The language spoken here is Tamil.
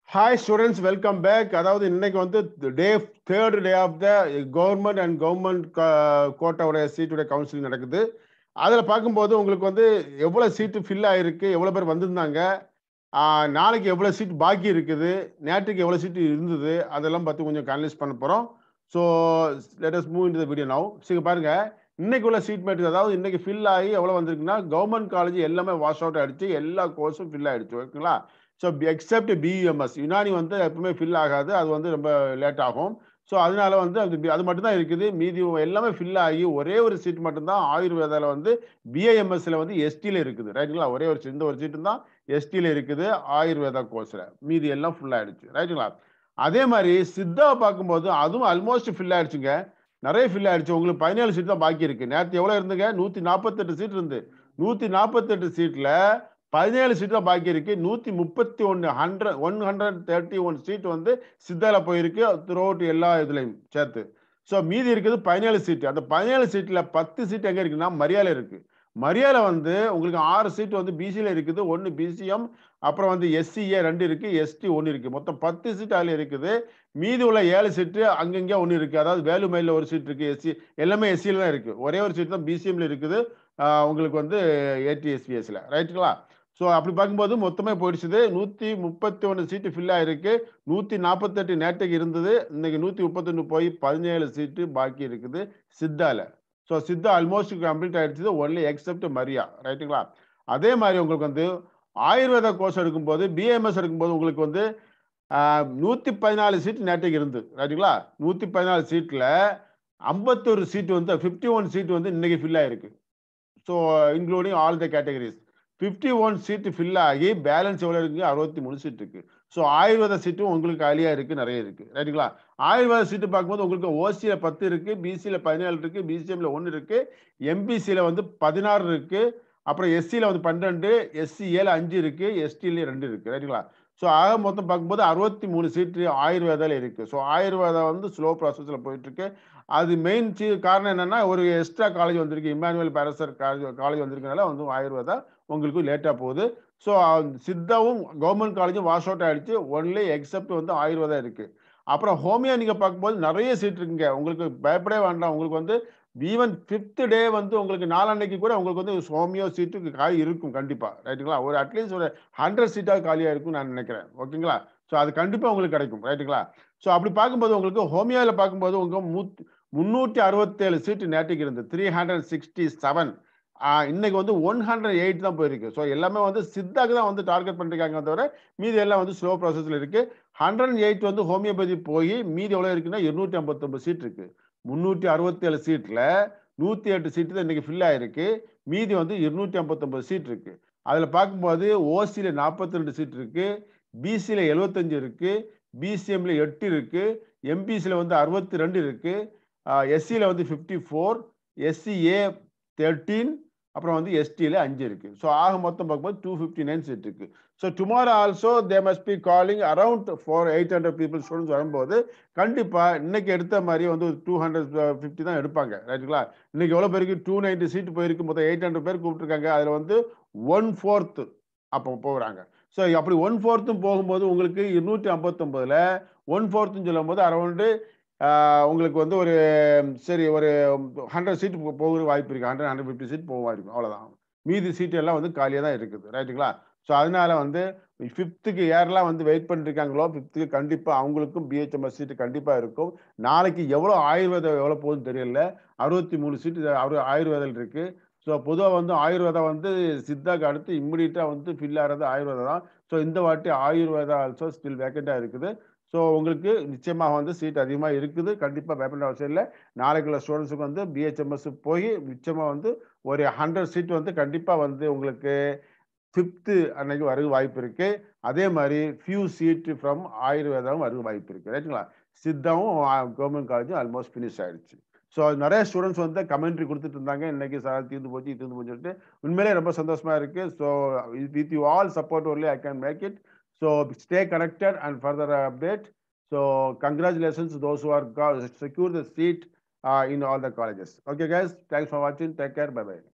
ஹாய் ஸ்டூடெண்ட்ஸ் வெல்கம் பேக் அதாவது இன்னைக்கு வந்து day third day of the government and government கோட்டாவுடைய சீட்டுடைய கவுன்சிலிங் நடக்குது அதில் பார்க்கும்போது உங்களுக்கு வந்து எவ்வளோ சீட்டு ஃபில் ஆகிருக்கு எவ்வளோ பேர் வந்திருந்தாங்க ஆஹ், நாளைக்கு எவ்வளோ சீட் பாக்கி இருக்குது நேற்றுக்கு எவ்வளோ சீட்டு இருந்தது அதெல்லாம் பார்த்து கொஞ்சம் கனலைஸ் பண்ண போகிறோம் so let's move in the video now சரி பாருங்க இன்னைக்கு உள்ள சீட் மேட்ரிக்ஸ் அதாவது இன்னைக்கு ஃபில் ஆகி எவ்வளோ வந்திருக்குன்னா கவர்மெண்ட் காலேஜ் எல்லாமே வாஷ் அவுட் ஆயிடுச்சு எல்லா கோர்ஸும் ஃபில் ஆயிடுச்சு ஓகேங்களா ஸோ எக்ஸப்ட் பியூஎம்எஸ் யுனானி வந்து எப்பவுமே ஃபில் ஆகாது அது வந்து ரொம்ப லேட் ஆகும் ஸோ அதனால வந்து அது பி- அது மட்டும்தான் இருக்குது மீதி எல்லாமே ஃபில் ஆகி ஒரே ஒரு சீட் மட்டும்தான் ஆயுர்வேதாவில் வந்து பிஐஎம்எஸ்ல வந்து எஸ்டியில் இருக்குது ரைட்டுங்களா ஒரே ஒரு seat, இந்த ஒரு சீட்டு தான் எஸ்டியில் இருக்குது ஆயுர்வேதா கோர்ஸில் மீதி எல்லாம் ஃபுல் ஆயிடுச்சு ரைட்டுங்களா அதே மாதிரி சித்தாவை பார்க்கும்போது அதுவும் ஆல்மோஸ்ட் ஃபில் ஆயிடுச்சுங்க நிறைய ஃபில் ஆயிடுச்சு உங்களுக்கு பதினேழு சீட் தான் பாக்கி இருக்கு நேற்று எவ்வளோ இருந்துங்க நூற்றி நாற்பத்தெட்டு சீட் இருந்து நூற்றி நாற்பத்தெட்டு சீட்டில் பதினேழு சீட் தான் பாக்கி இருக்கு நூற்றி முப்பத்தி ஒன்று hundred one hundred thirty one seat வந்து சித்தால போயிருக்கு த்ரூ அவுட் எல்லா இதுலையும் சேர்த்து ஸோ மீதி இருக்குது பதினேழு சீட் அந்த பதினேழு சீட்டில் பத்து சீட் எங்கே இருக்குன்னா மரியாதை இருக்கு மரியாதை வந்து உங்களுக்கு ஆறு சீட் வந்து பிசியில் இருக்குது ஒன்று பிசிஎம் அப்புறம் வந்து எஸ்சிஏ ரெண்டு இருக்கு எஸ்டி ஒன்று இருக்கு மொத்தம் பத்து சீட் அதில் இருக்குது மீதி உள்ள ஏழு சீட்டு அங்கங்கே ஒன்று இருக்கு அதாவது வேலுமையில் ஒரு சீட் இருக்கு எஸ்சி எல்லாமே எஸ்சியில் தான் இருக்கு ஒரே ஒரு சீட் தான் பிசிஎம்ல இருக்குது ஆஹ் உங்களுக்கு வந்து ஏடிஎஸ்பிஎஸ்ல ரைட்டுங்களா ஸோ அப்படி பார்க்கும்போது மொத்தமே போயிடுச்சுது நூற்றி முப்பத்தி ஒன்று சீட்டு ஃபில் ஆயிருக்கு நூற்றி நாற்பத்தெட்டு நேற்றுக்கு இருந்தது இன்னைக்கு நூற்றி முப்பத்தொன்று போய் பதினேழு சீட்டு பாக்கி இருக்குது சித்தால ஸோ சித்தா ஆல்மோஸ்ட் கம்ப்ளீட் ஆயிடுச்சு ஒன்லி எக்ஸப்ட் மரியா ரைட்டுங்களா அதே மாதிரி உங்களுக்கு வந்து ஆயுர்வேத கோர்ஸ் எடுக்கும்போது பிஎம்எஸ் எடுக்கும்போது உங்களுக்கு வந்து நூற்றி பதினாலு சீட் நேற்றுக்கு இருந்து ரைட்டுங்களா நூற்றி பதினாலு சீட்டில் ஐம்பத்தொரு சீட் வந்து ஃபிஃப்டி ஒன் சீட் வந்து இன்னைக்கு ஃபில் ஆயிருக்கு so including all the categories fifty one seat fill ஆகி பேலன்ஸ் எவ்வளோ இருக்கு அறுபத்தி மூணு சீட் இருக்கு ஸோ ஆயுர்வேத சீட்டும் உங்களுக்கு காலியாக இருக்கு நிறைய இருக்கு ரைட்டுங்களா ஆயுர்வேத சீட்டு பார்க்கும்போது உங்களுக்கு ஓசியில் பத்து இருக்கு பிசியில் பதினேழு இருக்கு பிசிஎம்ல ஒன்று இருக்கு எம்பிசியில் வந்து பதினாறு இருக்கு அப்புறம் எஸ்சியில் வந்து பன்னெண்டு எஸ்சி ஏழு அஞ்சு இருக்கு எஸ்டில ரெண்டு இருக்கு ரைட்டுங்களா ஸோ ஆக மொத்தம் பார்க்கும்போது அறுபத்தி மூணு சீட்டு ஆயுர்வேதால இருக்கு ஸோ ஆயுர்வேதா வந்து ஸ்லோ ப்ராசஸில் போயிட்டு இருக்கு அது மெயின் காரணம் என்னன்னா ஒரு எக்ஸ்ட்ரா காலேஜ் வந்திருக்கு இமானுவல் பேரசர் காலேஜ் காலேஜ் வந்திருக்கனால வந்து ஆயுர்வேதா உங்களுக்கு லேட்டாக போகுது ஸோ சித்தாவும் கவர்மெண்ட் காலேஜும் வாஷ் அவுட் ஆயிடுச்சு ஒன்லி எக்ஸப்ட் வந்து ஆயுர்வேதா இருக்கு அப்புறம் ஹோமியோ நீங்க பார்க்கும்போது நிறைய சீட் இருக்குங்க உங்களுக்கு பயப்படவே வேண்டாம் உங்களுக்கு வந்து ஈவன் ஃபிஃப்த் டே வந்து உங்களுக்கு நாலன்னைக்கு கூட உங்களுக்கு வந்து ஹோமியோ சீட்டு காலி இருக்கும் கண்டிப்பா ரைட்டுங்களா ஒரு அட்லீஸ்ட் ஒரு ஹண்ட்ரட் சீட்டாக காலியாக இருக்கும் நான் நினைக்கிறேன் ஓகேங்களா ஸோ அது கண்டிப்பாக உங்களுக்கு கிடைக்கும் ரைட்டுங்களா ஸோ அப்படி பார்க்கும்போது உங்களுக்கு ஹோமியோவில் பார்க்கும்போது உங்களுக்கு மூத் முந்நூற்றி அறுபத்தேழு சீட்டு நேற்றுக்கு இருந்து த்ரீ ஹண்ட்ரட் சிக்ஸ்டி செவன் இன்னைக்கு வந்து ஒன் ஹண்ட்ரட் எயிட் தான் போயிருக்கு ஸோ எல்லாமே வந்து சித்தாக்கு தான் வந்து டார்கெட் பண்ணிருக்காங்க தவிர மீதி எல்லாம் வந்து ஸ்லோ ப்ராசஸில் இருக்கு ஹண்ட்ரட் எயிட் வந்து ஹோமியோபதி போய் மீதி எவ்வளோ இருக்குன்னா இருநூற்றி ஐம்பத்தொம்பது சீட் இருக்கு முந்நூற்றி அறுபத்தேழு சீட்டில் நூற்றி எட்டு சீட்டு தான் இன்னைக்கு ஃபில் ஆயிருக்கு மீதி வந்து இருநூற்றி ஐம்பத்தொம்பது சீட் இருக்கு அதில் பார்க்கும்போது ஓசியில் நாற்பத்தி ரெண்டு சீட் இருக்கு பிசியில் எழுபத்தஞ்சு இருக்கு பிசிஎம்ல எட்டு இருக்கு எம்பிசியில் வந்து அறுபத்தி ரெண்டு இருக்கு எஸ்சியில் வந்து ஃபிஃப்டி ஃபோர் எஸ்சிஏ தேர்ட்டீன் அப்புறம் வந்து எஸ்டியில் அஞ்சு இருக்கு ஸோ ஆக மொத்தம் பார்க்கும்போது டூ ஃபிஃப்டி நைன் சீட் இருக்கு so tomorrow also they must be calling around four eight hundred people students வரும்போது கண்டிப்பாக இன்னைக்கு எடுத்த மாதிரி வந்து ஒரு டூ ஹண்ட்ரட் ஃபிஃப்டி தான் எடுப்பாங்க ரைட்டுங்களா இன்னைக்கு எவ்வளோ பேருக்கு டூ நைன்டி சீட் போயிருக்கு மொத்தம் எயிட் ஹண்ட்ரட் பேர் கூப்பிட்டுருக்காங்க அதில் வந்து ஒன் ஃபோர்த்து அப்போ போகிறாங்க ஸோ அப்படி ஒன் ஃபோர்த்தும் போகும்போது உங்களுக்கு இருநூற்றி ஐம்பத்தொம்போதில் ஒன் ஃபோர்த்துன்னு சொல்லும்போது அரௌண்டு உங்களுக்கு வந்து ஒரு சரி ஒரு ஹண்ட்ரட் சீட் போகிற வாய்ப்பு இருக்குது ஹண்ட்ரட் ஹண்ட்ரட் ஃபிஃப்டி சீட் போக வாய்ப்பு அவ்வளோதான் மீதி சீட் எல்லாம் வந்து காலியாக தான் இருக்குது ரைட்டுங்களா ஸோ அதனால வந்து ஃபிஃப்த்துக்கு யாரெல்லாம் வந்து வெயிட் பண்ணிருக்காங்களோ ஃபிஃப்த்துக்கு கண்டிப்பாக அவங்களுக்கும் பிஹெச்எம்எஸ் சீட்டு கண்டிப்பாக இருக்கும் நாளைக்கு எவ்வளோ ஆயுர்வேதம் எவ்வளோ போகுதுன்னு தெரியல அறுபத்தி மூணு சீட்டு அறு ஆயுர்வேதம் இருக்கு ஸோ பொதுவாக வந்து ஆயுர்வேதம் வந்து சித்தாக்கு அடுத்து இம்மிடியட்டாக வந்து ஃபில் ஆகிறது ஆயுர்வேதம் தான் ஸோ இந்த வாட்டி ஆயுர்வேதா ஆல்சோ ஸ்டில் வேக்கண்டாக இருக்குது ஸோ உங்களுக்கு நிச்சயமாக வந்து சீட் அதிகமாக இருக்குது கண்டிப்பாக பயப்பட அவசியம் இல்லை நாளைக்குள்ள ஸ்டூடெண்ட்ஸுக்கு வந்து பிஹெச்எம்எஸ் போய் நிச்சயமாக வந்து ஒரு ஹண்ட்ரட் சீட் வந்து கண்டிப்பாக வந்து உங்களுக்கு ஃபிஃப்த்து அன்னைக்கு வருக வாய்ப்பு இருக்கு அதே மாதிரி ஃபியூ சீட் ஃப்ரம் ஆயுர்வேதாவும் வருக வாய்ப்பு இருக்கு ரைட்டுங்களா சித்தாவும் கவர்மெண்ட் காலேஜும் ஆல்மோஸ்ட் ஃபினிஷ் ஆயிடுச்சு ஸோ நிறைய ஸ்டூடெண்ட்ஸ் வந்து கமெண்ட்ரி கொடுத்துட்டு இருந்தாங்க இன்னைக்கு சார் தீர்ந்து போச்சு தீர்ந்து போச்சு சொல்லிட்டு உண்மையிலே ரொம்ப சந்தோஷமா இருக்கு so with you all support only I can make it so stay connected and further update so congratulations those who are secure the seat in all the colleges okay guys thanks for வாட்சிங் டேக் கேர் பை பை